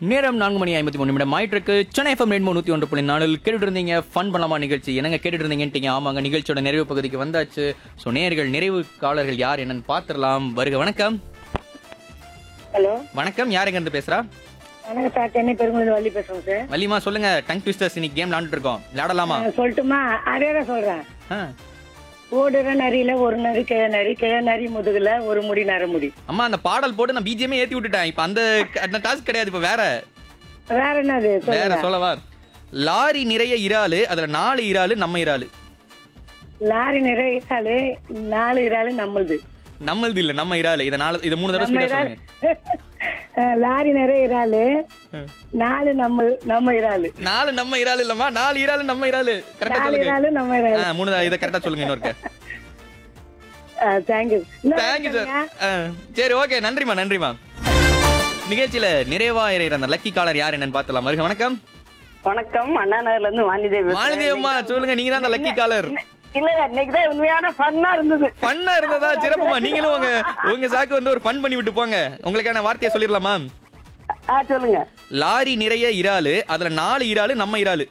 நேரம் நான்கு மணி ஐம்பத்தி மூணு நிமிடம் ஆயிட்டிருக்கு சென்னை எஃப்எம் ரெண்டு நூற்றி ஒன்று புள்ளி நாலில் கேட்டுட்டு இருந்தீங்க ஃபன் பண்ணலாமா நிகழ்ச்சி என்னங்க கேட்டுட்டு இருந்தீங்கன்ட்டீங்க ஆமாங்க நிகழ்ச்சியோட நிறைவு பகுதிக்கு வந்தாச்சு ஸோ நேர்கள் நிறைவு காலர்கள் யார் என்னன்னு பார்த்துடலாம் வருக வணக்கம் ஹலோ வணக்கம் யார் எங்க இருந்து பேசுறா வணக்கம் சார் சென்னை பெருங்குளூர் வள்ளி பேசுறோம் சார் வள்ளிமா சொல்லுங்க டங் ட்விஸ்டர்ஸ் இன்னைக்கு கேம் விளாண்டுட்டு இருக்கோம் விளையாடலாமா நான் சொல்லட்டுமா அதே தான் சொல்றேன் ஆ. ஓடுற நரியில ஒரு நரி கிழ நரி கிழ நரி முதுகுல ஒரு முடி நரமுடி அம்மா அந்த பாடல் போட்டு நான் பிஜிஎமே ஏத்தி விட்டுட்டேன் இப்போ அந்த அந்த டாஸ்க் கிடையாது இப்போ வேற வேற என்னது வேற சொல்லுங்க சொல்லவா லாரி நிறைய இறாலு அதுல நாலு இறாலு நம்ம இறாலு லாரி நிறைய இறாலு நாலு இறாலு நம்மளுது நம்மளது இல்ல நம்ம இறாலு இதை நாலு இதை மூணு தடவை நம்ம ஸ்பீடா இறாலு சொல்லுங்க அஹ், லாரி நிறைய இறாலு நாலு நம்ம நம்ம இறாலு நாலு நம்ம இறாலு இல்லம்மா நாலு இறாலு நம்ம இறாலு கரெக்டா நாலு சொல்லுங்க இறாலு நம்ம இறாலு ஆ, மூணு இதை கரெக்டா சொல்லுங்க இன்னொருக்க தேங்க்யூ தேங்க்யூ சார் சரி ஓகே நன்றிமா நன்றிமா நிகழ்ச்சியில நிறைவா இறையிற அந்த லக்கி காலர் யார் என்னன்னு பார்த்தலாம் வருக வணக்கம் வணக்கம் அண்ணா நகர்ல இருந்து வாணிதேவி மாலதேவம்மா சொல்லுங்க நீங்க தான் அந்த லக்கி காலர் இல்ல இன்னைக்கு தான் உண்மையான ஃபன்னா இருந்தது பண்ணா இருந்ததா சிறப்புமா நீங்களும் உங்க உங்க சாக்கு வந்து ஒரு ஃபன் பண்ணி விட்டு போங்க உங்களுக்கான வார்த்தையை சொல்லிடலாமா ஆ சொல்லுங்க லாரி நிறைய இறாலு அதுல நாலு இறாலு நம்ம இறாலு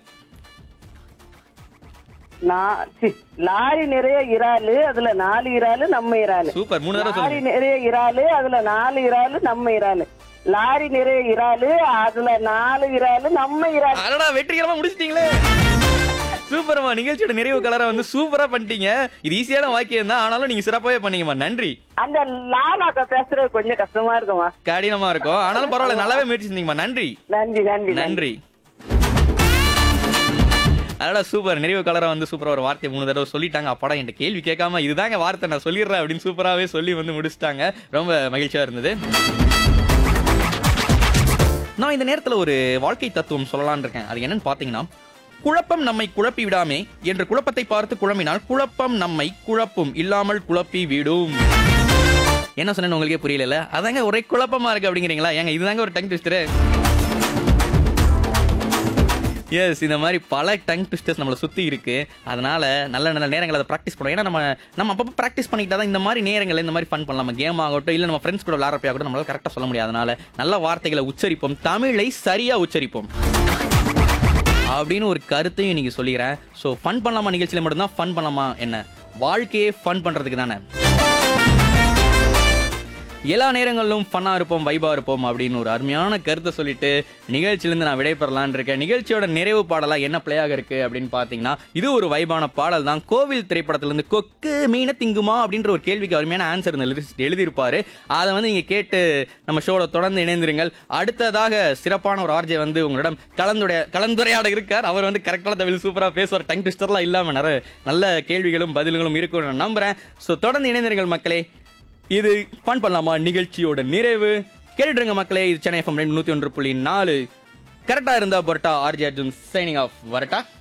நான் சி, லாரி நிறைய இறாலு அதுல நாலு இறாலு நம்ம இறாலு சூப்பர் மூணு தடவை லாரி சொல்லுங்க நிறைய இறாலு அதுல நாலு இறாலு நம்ம இறாலு லாரி நிறைய இறாலு அதுல நாலு இறாலு நம்ம இறாலு அடடா வெற்றிகரமா முடிச்சிட்டீங்களே சூப்பர்மா நிகழ்ச்சியோட நிறைவு கலரை வந்து சூப்பரா பண்ணிட்டீங்க இது ஈஸியான வாக்கியம் தான் ஆனாலும் நீங்க சிறப்பாவே பண்ணீங்கம்மா நன்றி அந்த லாலாக்க பேசுறது கொஞ்சம் கஷ்டமா இருக்குமா கடினமா இருக்கும் ஆனாலும் பரவாயில்ல நல்லாவே முயற்சி செஞ்சீங்கம்மா நன்றி நன்றி நன்றி நன்றி நன்றி அதோட சூப்பர் நிறைவு கலரை வந்து சூப்பரா ஒரு வார்த்தை மூணு தடவை சொல்லிட்டாங்க அப்பாடா என்கிட்ட கேள்வி கேட்காம இதுதாங்க வார்த்தை நான் சொல்லிடுறேன் அப்படின்னு சூப்பராகவே சொல்லி வந்து முடிச்சிட்டாங்க ரொம்ப மகிழ்ச்சியா இருந்தது நான் இந்த நேரத்தில் ஒரு வாழ்க்கை தத்துவம் சொல்லலாம்னு இருக்கேன் அது என்னன்னு பார்த்தீங்கன்னா குழப்பம் நம்மை குழப்பி விடாமே என்ற குழப்பத்தை பார்த்து குழம்பினால் குழப்பம் நம்மை குழப்பும் இல்லாமல் குழப்பி விடும் என்ன சொன்னேன்னு உங்களுக்கே புரியல அதாங்க ஒரே குழப்பமா இருக்கு அப்படிங்கிறீங்களா ஏங்க இதுதாங்க ஒரு டங் ட்விஸ்டரு எஸ் இந்த மாதிரி பல டங் ட்விஸ்டர்ஸ் நம்மளை சுற்றி இருக்கு அதனால நல்ல நல்ல நேரங்கள் அதை ப்ராக்டிஸ் பண்ணுவோம் ஏன்னா நம்ம நம்ம அப்பப்போ ப்ராக்டிஸ் பண்ணிக்கிட்டா தான் இந்த மாதிரி நேரங்களில் இந்த மாதிரி ஃபன் பண்ணலாம் கேம் ஆகட்டும் இல்லை நம்ம ஃப்ரெண்ட்ஸ் கூட விளாட்றப்ப ஆகட்டும் நம்மளால கரெக்டாக சொல்ல முடியாது அதனால நல்ல வார்த்தைகளை உச்சரிப்போம் தமிழை சரியாக உச்சரிப்போம் அப்படின்னு ஒரு கருத்தையும் இன்னைக்கு சொல்லிக்கிறேன் ஸோ ஃபன் பண்ணலாமா நிகழ்ச்சியில் மட்டும்தான் ஃபன் பண்ணலாமா என்ன வாழ்க்கையே ஃபன் பண்ணுறதுக்கு தானே எல்லா நேரங்களிலும் ஃபன்னாக இருப்போம் வைபாக இருப்போம் அப்படின்னு ஒரு அருமையான கருத்தை சொல்லிட்டு நிகழ்ச்சியிலேருந்து நான் விடைபெறலான்னு இருக்கேன் நிகழ்ச்சியோட நிறைவு பாடலாக என்ன பிளேயாக இருக்குது அப்படின்னு பார்த்தீங்கன்னா இது ஒரு வைபான பாடல் தான் கோவில் திரைப்படத்திலேருந்து கொக்கு மீன திங்குமா அப்படின்ற ஒரு கேள்விக்கு அருமையான ஆன்சர் எழுதியிருப்பாரு அதை வந்து நீங்கள் கேட்டு நம்ம ஷோவில் தொடர்ந்து இணைந்திருங்கள் அடுத்ததாக சிறப்பான ஒரு ஆர்ஜே வந்து உங்களிடம் கலந்துடைய கலந்துரையாட இருக்கார் அவர் வந்து கரெக்டான தமிழ் சூப்பராக பேசுவார் டங் ட்விஸ்டர்லாம் இல்லாமல் நிறைய நல்ல கேள்விகளும் பதில்களும் இருக்கும்னு நான் நம்புகிறேன் ஸோ தொடர்ந்து இணைந்திருங்கள் மக்களே இது ஃபன் பண்ணலாமா நிகழ்ச்சியோட நிறைவு கேட்டுருங்க மக்களே இது சென்னை எஃப்எம் நூத்தி ஒன்று புள்ளி நாலு கரெக்டா இருந்தா பொரட்டா ஆர்ஜி அர்ஜுன் சைனிங் ஆஃப் வரட்டா